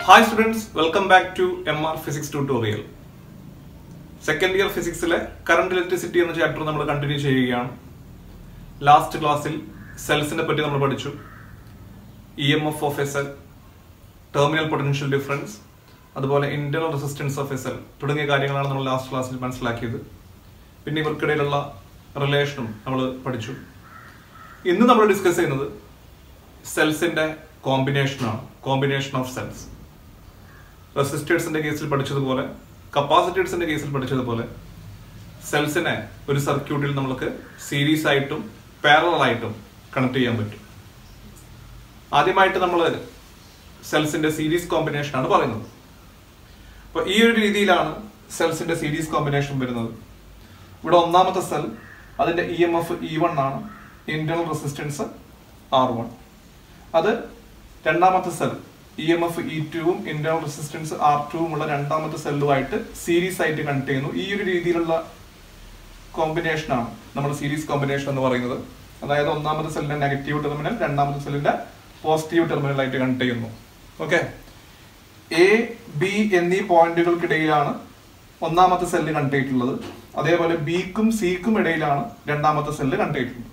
Hi students welcome back to M R physics tutorial second year ഫിസിക്സിലെ current electricity എന്ന chapter നമ്മൾ continue ചെയ്യുകയാണ് last ക്ലാസ്സിൽ സെൽസിനെ പറ്റി നമ്മൾ പഠിച്ചു E M F of a cell terminal potential difference അതുപോലെ internal resistance of a cell തുടങ്ങിയ കാര്യങ്ങളാണ് നമ്മൾ ലാസ്റ്റ് ക്ലാസ്സിൽ മനസ്സിലാക്കിയത് പിന്നെ ഇവർക്കിടയിലുള്ള റിലേഷനും നമ്മൾ പഠിച്ചു ഇന്ന് നമ്മൾ ഡിസ്കസ് ചെയ്യുന്നത് സെൽസിന്റെ കോമ്പിനേഷനാണ് കോമ്പിനേഷൻ ഓഫ് സെൽസ് റെസിസ്റ്റേഴ്സിന്റെ കേസിൽ പഠിച്ചതുപോലെ കപ്പാസിറ്റേഴ്സിന്റെ കേസിൽ പഠിച്ചതുപോലെ സെൽസിനെ ഒരു സർക്യൂട്ടിൽ നമുക്ക് സീരീസ് ആയിട്ടും പാരലൽ ആയിട്ടും കണക്ട് ചെയ്യാൻ പറ്റും ആദ്യമായിട്ട് നമ്മൾ സെൽസിന്റെ സീരീസ് കോമ്പിനേഷൻ ആണ് പറയുന്നത് അപ്പൊ ഈ ഒരു രീതിയിലാണ് സെൽസിന്റെ സീരീസ് കോമ്പിനേഷൻ വരുന്നത് ഇവിടെ ഒന്നാമത്തെ സെൽ അതിന്റെ E M F E one ആണ് ഇന്റർണൽ റെസിസ്റ്റൻസ് ആർ വൺ അത് രണ്ടാമത്തെ cell E M F E ടുവും ഇന്റർണൽ റെസിസ്റ്റൻസ് ആർ ടുവും ഉള്ള രണ്ടാമത്തെ സെല്ലുമായിട്ട് സീരീസ് ആയിട്ട് കണക്ട് ചെയ്യുന്നു ഈ ഒരു രീതിയിലുള്ള കോമ്പിനേഷനാണ് നമ്മൾ സീരീസ് കോമ്പിനേഷൻ എന്ന് പറയുന്നത് അതായത് ഒന്നാമത്തെ സെല്ലിന്റെ നെഗറ്റീവ് ടെർമിനൽ രണ്ടാമത്തെ സെല്ലിന്റെ പോസിറ്റീവ് ടെർമിനൽ ആയിട്ട് കണക്ട് ചെയ്യുന്നു ഓക്കെ എ ബി എന്നീ പോയിന്റുകൾക്കിടയിലാണ് ഒന്നാമത്തെ സെല്ല് കണക്ട് ചെയ്തിട്ടുള്ളത് അതേപോലെ ബിക്കും സിക്കും ഇടയിലാണ് രണ്ടാമത്തെ സെല്ല് കണക്ട് ചെയ്തിട്ടുള്ളത്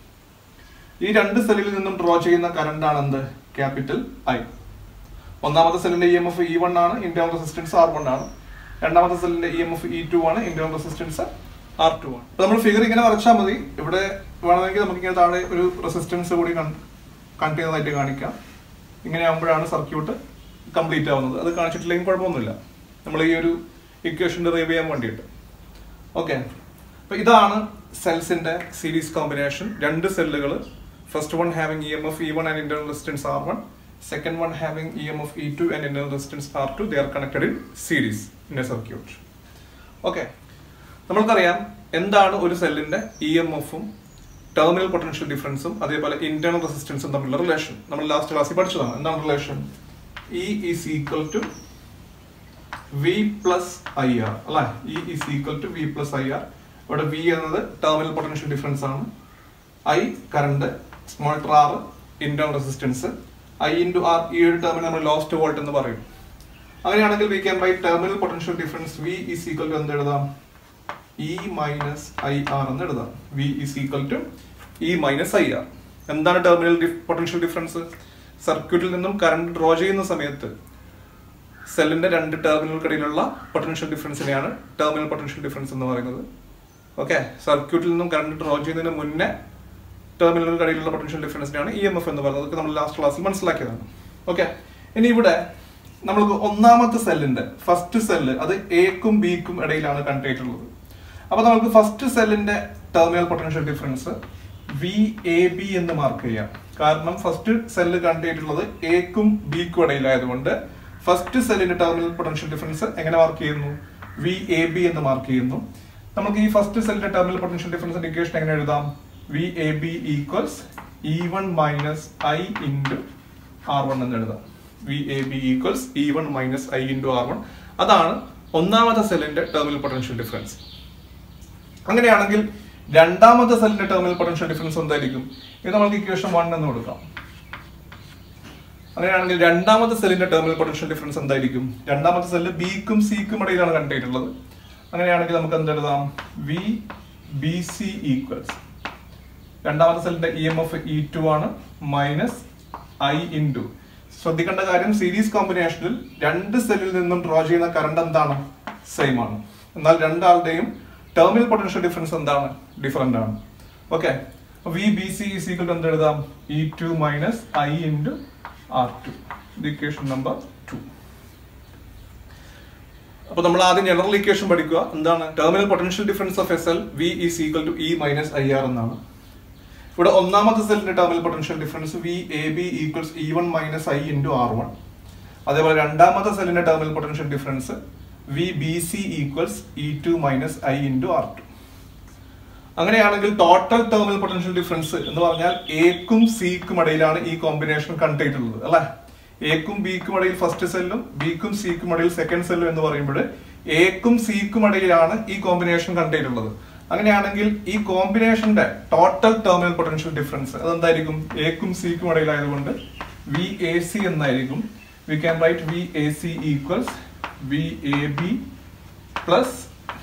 ഈ രണ്ട് സെല്ലിൽ നിന്നും ഡ്രോ ചെയ്യുന്ന കറണ്ട് ആണ് എന്ത് ക്യാപിറ്റൽ ഐ ഒന്നാമത്തെ സെല്ലിന്റെ E M F E one ആണ് ഇന്റർണൽ റെസിസ്റ്റൻസ് ആർ വൺ ആണ് രണ്ടാമത്തെ സെല്ലിന്റെ E M F E two ആണ് ഇന്റർണൽ റെസിസ്റ്റൻസ് ആർ ടു ആണ് അപ്പൊ നമ്മൾ ഫിഗർ ഇങ്ങനെ വരച്ചാൽ മതി ഇവിടെ വേണമെങ്കിൽ നമുക്ക് ഇങ്ങനെ താഴെ ഒരു റെസിസ്റ്റൻസ് കൂടി കണക്ട് ചെയ്യുന്നതായിട്ട് കാണിക്കാം ഇങ്ങനെ ആകുമ്പോഴാണ് സർക്യൂട്ട് കംപ്ലീറ്റ് ആവുന്നത് അത് കാണിച്ചിട്ടില്ലെങ്കിൽ കുഴപ്പമൊന്നുമില്ല നമ്മൾ ഈ ഒരു ഇക്വേഷൻ ഡെറൈവ് ചെയ്യാൻ വേണ്ടിയിട്ട് ഓക്കെ അപ്പൊ ഇതാണ് സെൽസിന്റെ സീരീസ് കോമ്പിനേഷൻ രണ്ട് സെല്ലുകൾ first one having E M F E one and internal resistance R one second one having E M F E two and internal resistance R two they are connected in series in a circuit okay നമ്മൾക്കറിയാം എന്താണ് ഒരു സെല്ലിന്റെ E M എഫും terminal potential ഡിഫറൻസും അതേപോലെ internal റെസിസ്റ്റൻസും തമ്മിലുള്ള relation നമ്മൾ ലാസ്റ്റ് ക്ലാസ്സിൽ പഠിച്ചതാണ് എന്താണ് relation E is equal to V plus I R അല്ലെ E is equal to V plus I R ഇവിടെ വി എന്നത് ടെർമിനൽ പൊട്ടൻഷ്യൽ ഡിഫറൻസ് ആണ് I current small letter R internal resistance I into R ഈ ഒരു ടേമിന് നമ്മൾ lost volt എന്ന് പറയും അങ്ങനെയാണെങ്കിൽ V can write terminal potential difference V is equal to എന്ത് എഴുതാം ഇ മൈനസ് ഐ ആർ എന്ന് എഴുതാം V is equal to E minus I R എന്താണ് ടെർമിനൽ പൊട്ടൻഷ്യൽ ഡിഫറൻസ് സർക്യൂട്ടിൽ നിന്നും കറണ്ട് ഡ്രോ ചെയ്യുന്ന സമയത്ത് സെല്ലിന്റെ രണ്ട് ടെർമിനൽക്കിടയിലുള്ള പൊട്ടൻഷ്യൽ ഡിഫറൻസിനെയാണ് ടെർമിനൽ പൊട്ടൻഷ്യൽ ഡിഫറൻസ് എന്ന് പറയുന്നത് ഓക്കെ സർക്യൂട്ടിൽ നിന്നും കറണ്ട് ഡ്രോ ചെയ്യുന്നതിന് മുന്നേ ടെർമിനലുകൾക്കിടയിലുള്ള പൊട്ടൻഷ്യൽ ഡിഫറൻസിനെയാണ് ഇ എം എഫ് എന്ന് പറയുന്നത് അതൊക്കെ നമ്മൾ ലാസ്റ്റ് ക്ലാസ്സിൽ മനസ്സിലാക്കിയതാണ് ഓക്കെ ഇനി ഇവിടെ നമ്മൾക്ക് ഒന്നാമത്തെ സെല്ലിന്റെ ഫസ്റ്റ് സെല്ല് അത് എക്കും ബിക്കും ഇടയിലാണ് കണക്ട് ചെയ്തിട്ടുള്ളത് അപ്പൊ നമുക്ക് ഫസ്റ്റ് സെല്ലിന്റെ terminal potential difference V A B എന്ന് മാർക്ക് ചെയ്യാം കാരണം ഫസ്റ്റ് സെല്ല് കണക്ട് ചെയ്തിട്ടുള്ളത് എക്കും ബിക്കും ഇടയിലായതുകൊണ്ട് ഫസ്റ്റ് സെല്ലിന്റെ ടെർമിനൽ പൊട്ടൻഷ്യൽ ഡിഫറൻസ് എങ്ങനെ മാർക്ക് ചെയ്യുന്നു വി എ ബി എന്ന് മാർക്ക് ചെയ്യുന്നു നമുക്ക് ഈ ഫസ്റ്റ് സെല്ലിന്റെ ടെർമിനൽ പൊട്ടൻഷ്യൽ ഡിഫറൻസ് ഇക്വേഷൻ എങ്ങനെ എഴുതാം V A B equals E one minus I into R one എന്ന് എഴുതാം V A B equals E one minus I into R one അതാണ് ഒന്നാമത്തെ സെല്ലിന്റെ ടെർമിനൽ പൊട്ടൻഷ്യൽ ഡിഫറൻസ് അങ്ങനെയാണെങ്കിൽ രണ്ടാമത്തെ സെല്ലിന്റെ ടെർമിനൽ പൊട്ടൻഷ്യൽ ഡിഫറൻസ് എന്തായിരിക്കും ഇത് നമുക്ക് ഇക്വേഷൻ വൺ എന്ന് കൊടുക്കാം അങ്ങനെയാണെങ്കിൽ രണ്ടാമത്തെ സെല്ലിന്റെ ടെർമിനൽ പൊട്ടൻഷ്യൽ ഡിഫറൻസ് എന്തായിരിക്കും രണ്ടാമത്തെ സെല്ല് ബിക്കും സിക്കും ഇടയിലാണ് കണക്ട് ചെയ്തിട്ടുള്ളത് അങ്ങനെയാണെങ്കിൽ നമുക്ക് എന്ത് എഴുതാം വി ബി സി ഈക്വൽസ് രണ്ടാമത്തെ സെല്ലിന്റെ E M F E two ആണ് മൈനസ് ഐ ഇൻറ്റു ശ്രദ്ധിക്കേണ്ട കാര്യം സീരീസ് കോമ്പിനേഷനിൽ രണ്ട് സെല്ലിൽ നിന്നും ഡ്രോ ചെയ്യുന്ന കറണ്ട് എന്താണ് സെയിം ആണ് എന്നാൽ രണ്ടാളുടെയും ടെർമിനൽ പൊട്ടൻഷ്യൽ ഡിഫറൻസ് എന്താണ് ഡിഫറെന്റ് ആണ് okay V B C is equal എന്ത് എഴുതാം E two minus I into R two equation number two അപ്പൊ നമ്മൾ ആദ്യം ജനറൽ ഇക്വേഷൻ പഠിക്കുക എന്താണ് terminal potential difference of S L V is equal to E minus I R എന്നാണ് ഇവിടെ ഒന്നാമത്തെ സെല്ലിന്റെ terminal potential difference V A B equals E one minus I into R one അതേപോലെ രണ്ടാമത്തെ സെല്ലിന്റെ terminal potential difference V B C equals E two minus I into R two അങ്ങനെയാണെങ്കിൽ total terminal potential difference എന്ന് പറഞ്ഞാൽ എക്കും സിക്കും ഇടയിലാണ് ഈ combination connect ചെയ്തിട്ടുള്ളത് അല്ലെ എക്കും ബിക്കും ഇടയിൽ ഫസ്റ്റ് സെല്ലും ബിക്കും സിക്കും ഇടയിൽ സെക്കൻഡ് സെല്ലും എന്ന് പറയുമ്പോൾ എക്കും സിക്കും ഇടയിലാണ് ഈ കോമ്പിനേഷൻ കണക്ട് ചെയ്തിട്ടുള്ളത് അങ്ങനെയാണെങ്കിൽ ഈ കോമ്പിനേഷന്റെ ടോട്ടൽ ടെർമിനൽ പൊട്ടൻഷ്യൽ ഡിഫറൻസ് അതെന്തായിരിക്കും എക്കും സിക്കും ഇടയിലായതുകൊണ്ട് വി എ സി എന്നായിരിക്കും we can write VAC equals VAB plus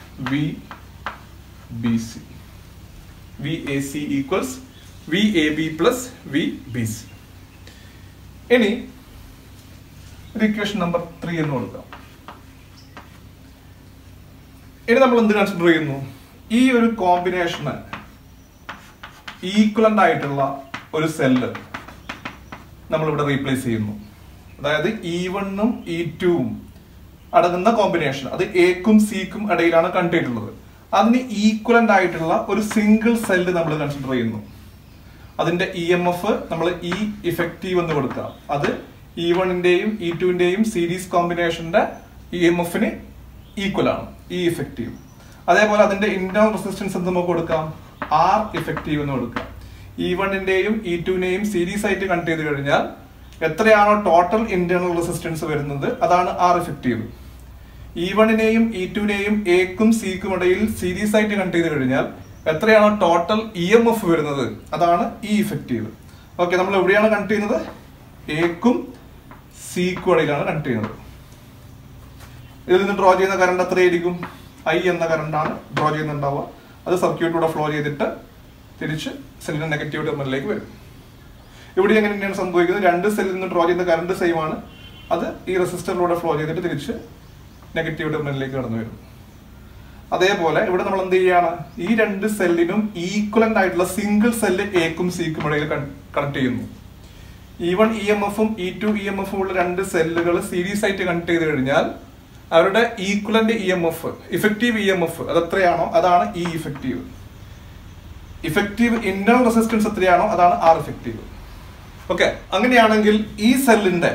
VBC. VAC equals VAB plus VBC. ഇനി ഒരു ഇക്വേഷൻ നമ്പർ ത്രീ എന്ന് കൊടുക്കാം ഇനി നമ്മൾ എന്ത് കൺസിഡർ ചെയ്യുന്നു ഈ ഒരു കോമ്പിനേഷന് ഈക്വലന്റ് ആയിട്ടുള്ള ഒരു സെല്ല് നമ്മളിവിടെ റീപ്ലേസ് ചെയ്യുന്നു അതായത് ഇ വണ്ണും ഇ ടുവും അടങ്ങുന്ന കോമ്പിനേഷൻ അത് എക്കും സിക്കും ഇടയിലാണ് കണ്ടിട്ടുള്ളത് അതിന് ഈക്വലന്റ് ആയിട്ടുള്ള ഒരു സിംഗിൾ സെല്ല് നമ്മൾ കൺസിഡർ ചെയ്യുന്നു അതിന്റെ ഇ എം എഫ് നമ്മൾ ഇ ഇഫക്റ്റീവ് എന്ന് കൊടുക്കാം അത് ഇ വണ്ണിന്റെയും ഇ ടുവിന്റെയും സീരീസ് കോമ്പിനേഷന്റെ ഇ എം എഫിന് ഈക്വൽ ആണ് ഇ ഇഫക്റ്റീവ് അതേപോലെ അതിന്റെ ഇന്റേണൽ റെസിസ്റ്റൻസ് എന്ത് നമുക്ക് കൊടുക്കാം ആർ ഇഫക്റ്റീവ് എന്ന് കൊടുക്കാം ഇ വണ്ണിന്റെയും ഇ ടുവിനെയും സീരീസ് ആയിട്ട് കണക്ട് ചെയ്ത് കഴിഞ്ഞാൽ എത്രയാണോ ടോട്ടൽ ഇന്റേണൽ റെസിസ്റ്റൻസ് വരുന്നത് അതാണ് ആർ ഇഫക്റ്റീവ് ഇ വണ്ണിനെയും ഇ ടുവിനെയും എക്കും സിക്കും ഇടയിൽ സീരീസ് ആയിട്ട് കണക്ട് ചെയ്ത് കഴിഞ്ഞാൽ എത്രയാണോ ടോട്ടൽ ഇ എം എഫ് വരുന്നത് അതാണ് ഇ ഇഫക്റ്റീവ് ഓക്കെ നമ്മൾ എവിടെയാണ് കണക്ട് ചെയ്യുന്നത് എക്കും സിക്കും ഇടയിലാണ് കണക്ട് ചെയ്യുന്നത് ഇതിൽ നിന്ന് ഡ്രോ ചെയ്യുന്ന കറണ്ട് എത്രയായിരിക്കും ഐ എന്ന കറണ്ടാണ് ഡ്രോ ചെയ്യുന്നുണ്ടാവുക അത് സർക്യൂട്ടിലൂടെ ഫ്ലോ ചെയ്തിട്ട് തിരിച്ച് സെല്ലിന്റെ നെഗറ്റീവ് ടെർമിനലിലേക്ക് വരും ഇവിടെ എങ്ങനെ തന്നെയാണ് സംഭവിക്കുന്നത് രണ്ട് സെല്ലിൽ നിന്ന് ഡ്രോ ചെയ്യുന്ന കറണ്ട് സെയിം ആണ് അത് ഈ റെസിസ്റ്ററിലൂടെ ഫ്ലോ ചെയ്തിട്ട് തിരിച്ച് നെഗറ്റീവ് ടെർമിനലിലേക്ക് കടന്നു വരും അതേപോലെ ഇവിടെ നമ്മൾ എന്ത് ചെയ്യാണ് ഈ രണ്ട് സെല്ലിനും ഈക്വലന്റ് ആയിട്ടുള്ള സിംഗിൾ സെല്ല് എക്കും സിക്കും ഇടയിൽ കണക്ട് ചെയ്യുന്നു ഇ വൺ ഇ എം എഫും ഇ ടു ഇ എം എഫും ഉള്ള രണ്ട് സെല്ലുകൾ സീരീസ് ആയിട്ട് കണക്ട് ചെയ്ത് കഴിഞ്ഞാൽ അവരുടെ equivalent E M F effective E M F അത് എത്രയാണോ അതാണ് E effective effective internal resistance എത്രയാണോ അതാണ് ആർ ഇഫക്റ്റീവ് ഓക്കെ അങ്ങനെയാണെങ്കിൽ ഈ സെല്ലിന്റെ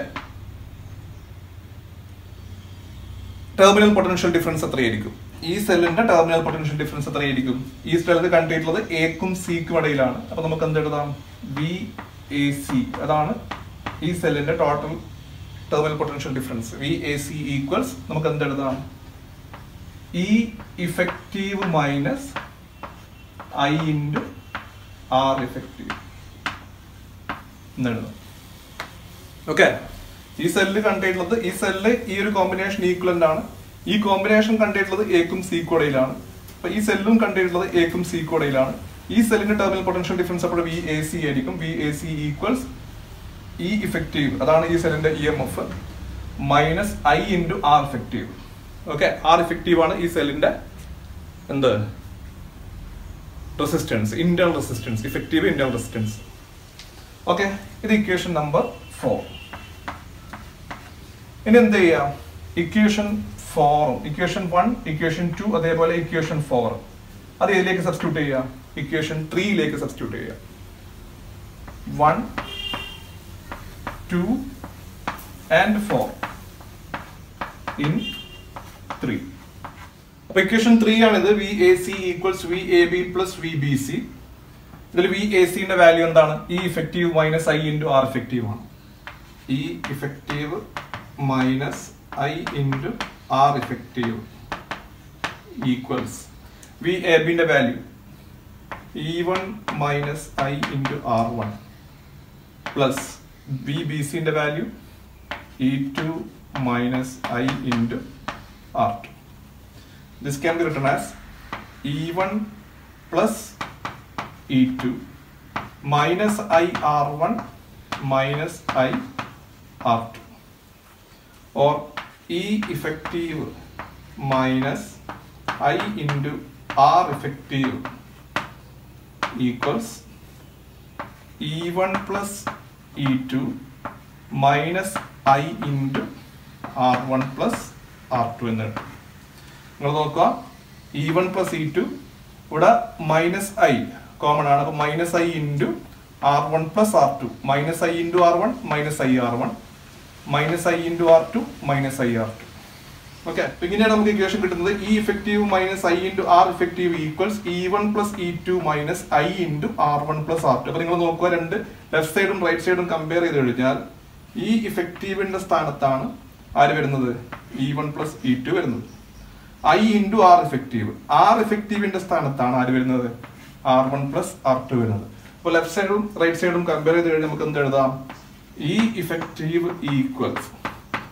ടെർമിനൽ പൊട്ടൻഷ്യൽ ഡിഫറൻസ് എത്രയായിരിക്കും ഈ സെല്ലിന്റെ ടെർമിനൽ പൊട്ടൻഷ്യൽ ഡിഫറൻസ് എത്രയായിരിക്കും ഈ സെല്ലിൽ കണ്ടിട്ടുള്ളത് എക്കും സിക്കും ഇടയിലാണ് അപ്പൊ നമുക്ക് എന്ത് എഴുതാം വി എ സി അതാണ് ഈ സെല്ലിന്റെ total terminal potential difference V A C equals നമുക്ക് എന്ത് എഴുതാം E effective minus I into R effective എന്നെഴുതാം ഓക്കെ ഈ സെല്ല് കണ്ടിട്ടുള്ളത് ഈ സെല്ല് ഈ ഒരു കോമ്പിനേഷൻ ഈക്വലന്റ് ആണ് ഈ കോമ്പിനേഷൻ കണ്ടിട്ടുള്ളത് എക്കും സി കോടയിലാണ് അപ്പൊ ഈ സെല്ലും കണ്ടിട്ടുള്ളത് എക്കും സി കോടയിലാണ് ഈ സെല്ലിന്റെ ടെർമിനൽ പൊട്ടൻഷ്യൽ ഡിഫറൻസ് അപ്പോൾ വി എ സി ആയിരിക്കും V A C equals E effective അതാണ് ഈ സെല്ലിന്റെ E M F minus I into R effective okay R effective ആണ് ഈ സെല്ലിന്റെ എന്ത് resistance internal resistance effective internal resistance okay ഇത് ഇക്വേഷൻ നമ്പർ ഫോർ ഇനി എന്ത് ചെയ്യാം ഇക്വേഷൻ ഫോറും ഇക്വേഷൻ വൺ ഇക്വേഷൻ ടു അതേപോലെ ഇക്വേഷൻ ഫോർ അത് ഏതിലേക്ക് സബ്സ്റ്റിറ്റ്യൂട്ട് ചെയ്യാം ഇക്വേഷൻ ത്രീയിലേക്ക് സബ്സ്റ്റിറ്റ്യൂട്ട് ചെയ്യാം one two and four in three അപ്പൊ ഇക്വേഷൻ ത്രീ ആണിത് V A C equals V A B plus V B C ഇതിൽ വി എ സിന്റെ വാല്യൂ എന്താണ് E effective minus I into R effective ആണ് E effective minus I into R effective equals V A ബിന്റെ value E one minus I into R one plus V B സിന്റെ value E two minus I into R two this can be written as E1 plus E2 minus IR1 minus IR2 or E effective minus I into R effective equals E1 plus E2 minus I into R1 plus R2 എന്ന് കിട്ടും നിങ്ങൾ നോക്കുക E one plus E two ഇവിടെ minus I common ആണ് അപ്പൊ minus I into R one plus R two minus I into R one minus I R one minus I into R two minus I R two okay ഇങ്ങനെയാണ് നമുക്ക് equation കിട്ടുന്നത് E effective minus I into R effective equals E one plus E two minus I into R one plus R two അപ്പൊ നിങ്ങൾ നോക്കുക രണ്ട് left സൈഡും right സൈഡും compare ചെയ്ത് കഴിഞ്ഞാൽ ഈ ഇഫക്റ്റീവിന്റെ സ്ഥാനത്താണ് ആര് വരുന്നത് E one plus E two വരുന്നത് I into R effective R ഇഫക്റ്റീവിന്റെ സ്ഥാനത്താണ് ആര് വരുന്നത് R one plus R two വരുന്നത് അപ്പോൾ ലെഫ്റ്റ് സൈഡും റൈറ്റ് സൈഡും കമ്പയർ ചെയ്ത് കഴിഞ്ഞാൽ നമുക്ക് എന്ത് എഴുതാം ഇ ഇഫക്റ്റീവ് ഈക്വൽസ്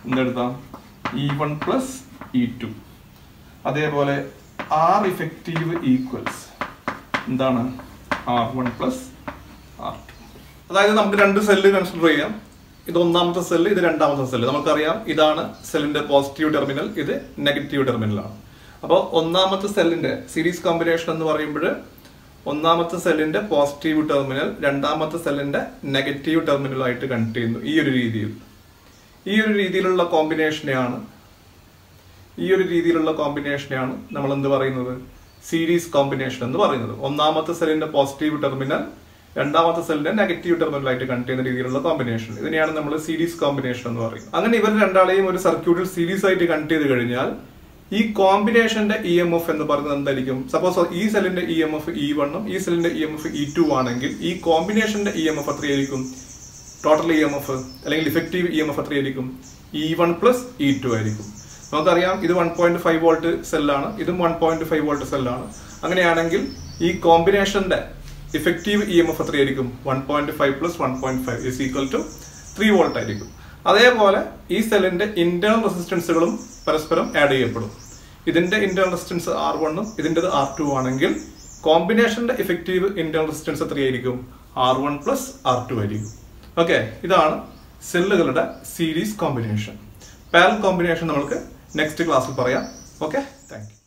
എന്തെടുത്താം E one plus E two അതേപോലെ ആർ ഇഫക്റ്റീവ് ഈക്വൽസ് എന്താണ് R one plus R two അതായത് നമുക്ക് രണ്ട് സെല്ല് കൺസിഡർ ചെയ്യാം ഇത് ഒന്നാമത്തെ സെല്ല് ഇത് രണ്ടാമത്തെ സെല്ല് നമുക്കറിയാം ഇതാണ് സെല്ലിന്റെ പോസിറ്റീവ് ടെർമിനൽ ഇത് നെഗറ്റീവ് ടെർമിനലാണ് അപ്പോൾ ഒന്നാമത്തെ സെല്ലിന്റെ സീരീസ് കോമ്പിനേഷൻ എന്ന് പറയുമ്പോൾ ഒന്നാമത്തെ സെല്ലിന്റെ പോസിറ്റീവ് ടെർമിനൽ രണ്ടാമത്തെ സെല്ലിന്റെ നെഗറ്റീവ് ടെർമിനലായിട്ട് കണക്ട് ചെയ്യുന്നു ഈ ഒരു രീതിയിൽ ഈ ഒരു രീതിയിലുള്ള കോമ്പിനേഷനെയാണ് ഈ ഒരു രീതിയിലുള്ള കോമ്പിനേഷനെയാണ് നമ്മൾ എന്ത് പറയുന്നത് സീരീസ് കോമ്പിനേഷൻ എന്ന് പറയുന്നത് ഒന്നാമത്തെ സെല്ലിന്റെ പോസിറ്റീവ് ടെർമിനൽ രണ്ടാമത്തെ സെല്ലിന്റെ നെഗറ്റീവ് ടെർമിനലായിട്ട് കണക്ട് ചെയ്യുന്ന രീതിയിലുള്ള കോമ്പിനേഷൻ ഇതിനെയാണ് നമ്മൾ സീരീസ് കോമ്പിനേഷൻ എന്ന് പറയുന്നത് അങ്ങനെ ഇവർ രണ്ടാളെയും ഒരു സർക്യൂട്ടിൽ സീരീസ് ആയിട്ട് കണക്ട് ചെയ്ത് കഴിഞ്ഞാൽ ഈ കോമ്പിനേഷന്റെ ഇ എം എഫ് എന്ന് പറയുന്നത് എന്തായിരിക്കും സപ്പോസ് ഈ സെല്ലിന്റെ ഇ എം എഫ് ഇ വണ്ണും ഈ സെല്ലിന്റെ E M F E two ആണെങ്കിൽ ഈ കോമ്പിനേഷന്റെ ഇ എം എഫ് എത്രയായിരിക്കും ടോട്ടൽ ഇ എം എഫ് അല്ലെങ്കിൽ ഇഫക്റ്റീവ് ഇ എം എഫ് എത്രയായിരിക്കും E one plus E two ആയിരിക്കും നമുക്കറിയാം ഇത് വൺ പോയിന്റ് ഫൈവ് വോൾട്ട് സെല്ലാണ് ഇതും വൺ പോയിന്റ് ഫൈവ് വോൾട്ട് സെല്ലാണ് അങ്ങനെയാണെങ്കിൽ ഈ കോമ്പിനേഷന്റെ ഇഫക്റ്റീവ് ഇ എം എഫ് എത്രയായിരിക്കും one point five plus one point five is equal to three volt ആയിരിക്കും അതേപോലെ ഈ സെല്ലിന്റെ ഇന്റേണൽ റെസിസ്റ്റൻസുകളും പരസ്പരം ആഡ് ചെയ്യപ്പെടും ഇതിന്റെ ഇന്റേണൽ റെസിസ്റ്റൻസ് ആർ വണ്ണും ഇതിൻ്റെത് ആർ ടു ആണെങ്കിൽ കോമ്പിനേഷന്റെ ഇഫക്റ്റീവ് ഇന്റേണൽ റെസിസ്റ്റൻസ് എത്രയായിരിക്കും R one plus R two ആയിരിക്കും ഓക്കെ ഇതാണ് സെല്ലുകളുടെ സീരീസ് കോമ്പിനേഷൻ പാരൽ കോമ്പിനേഷൻ നമുക്ക് നെക്സ്റ്റ് ക്ലാസ്സിൽ പറയാം ഓക്കെ താങ്ക് യു